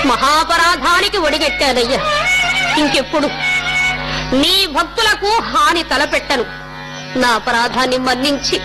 మహాపరాధానికి ఒడిగట్టానయ్యా ఇంకెప్పుడు నీ భక్తులకు హాని తలపెట్టను నా అపరాధాన్ని మన్నించి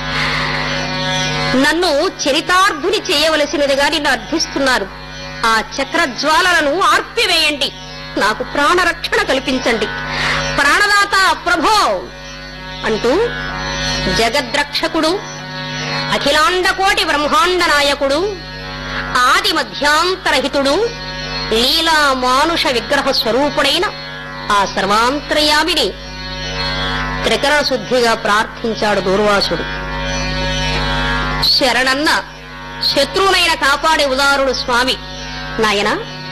నన్ను చరితార్థుని చేయవలసినదిగా నిన్ను అర్థిస్తున్నారు ఆ చక్రజ్వాలలను ఆర్పివేయండి నాకు ప్రాణరక్షణ కల్పించండి ప్రాణదాత ప్రభో అంటూ జగద్రక్షకుడు అఖిలాండకోటి బ్రహ్మాండ నాయకుడు ఆది మధ్యాంతరహితుడు లీలా మానుష విగ్రహ స్వరూపుడైన ఆ సర్వాంతర్యామిని త్రికరణ శుద్ధిగా ప్రార్థించాడు దూర్వాసుడు శరణన్న శత్రువునైన కాపాడే ఉదారుడు స్వామి నాయన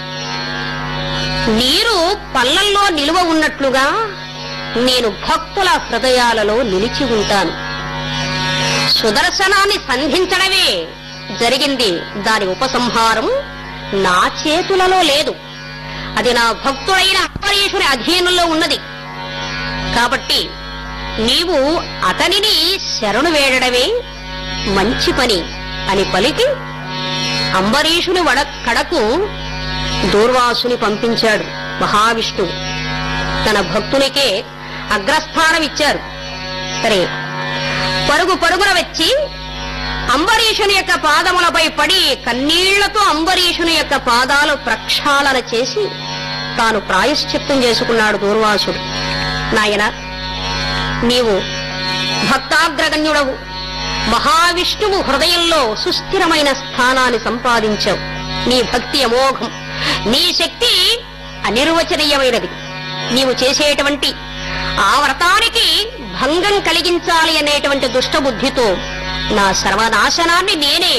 నీరు పల్లల్లో నిలువ ఉన్నట్లుగా నేను భక్తుల హృదయాలలో నిలిచి ఉంటాను సుదర్శనాన్ని సంధించడమే జరిగింది దాని ఉపసంహారం నా చేతులలో లేదు అది నా భక్తుడైన అంబరీషుని అధీనంలో ఉన్నది కాబట్టి నీవు అతనిని శరణు వేడడమే మంచి పని అని పలికి అంబరీషుని వడ కడకు దూర్వాసుని పంపించాడు మహావిష్ణువు తన భక్తునికే అగ్రస్థానం ఇచ్చారు సరే పరుగు పరుగున వచ్చి అంబరీషుని యొక్క పాదములపై పడి కన్నీళ్లతో అంబరీషుని యొక్క పాదాలు ప్రక్షాళన చేసి తాను ప్రాయశ్చిత్తం చేసుకున్నాడు దూర్వాసుడు నాయన నీవు భక్తాగ్రగణ్యుడవు మహావిష్ణువు హృదయంలో సుస్థిరమైన స్థానాన్ని సంపాదించావు నీ భక్తి అమోఘం నీ శక్తి అనిర్వచనీయమైనది నీవు చేసేటువంటి ఆ వ్రతానికి భంగం కలిగించాలి అనేటువంటి దుష్టబుద్ధితో నా సర్వనాశనాన్ని నేనే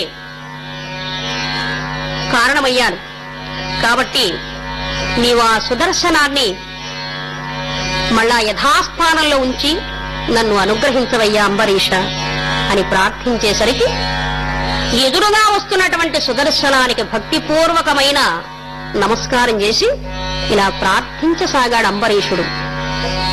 కారణమయ్యాను కాబట్టి నీవు ఆ సుదర్శనాన్ని మళ్ళా యథాస్థానంలో ఉంచి నన్ను అనుగ్రహించవయ్యా అంబరీష అని ప్రార్థించేసరికి ఎదురుగా వస్తున్నటువంటి సుదర్శనానికి భక్తిపూర్వకమైన నమస్కారం చేసి ఇలా ప్రార్థించసాగాడు అంబరీషుడు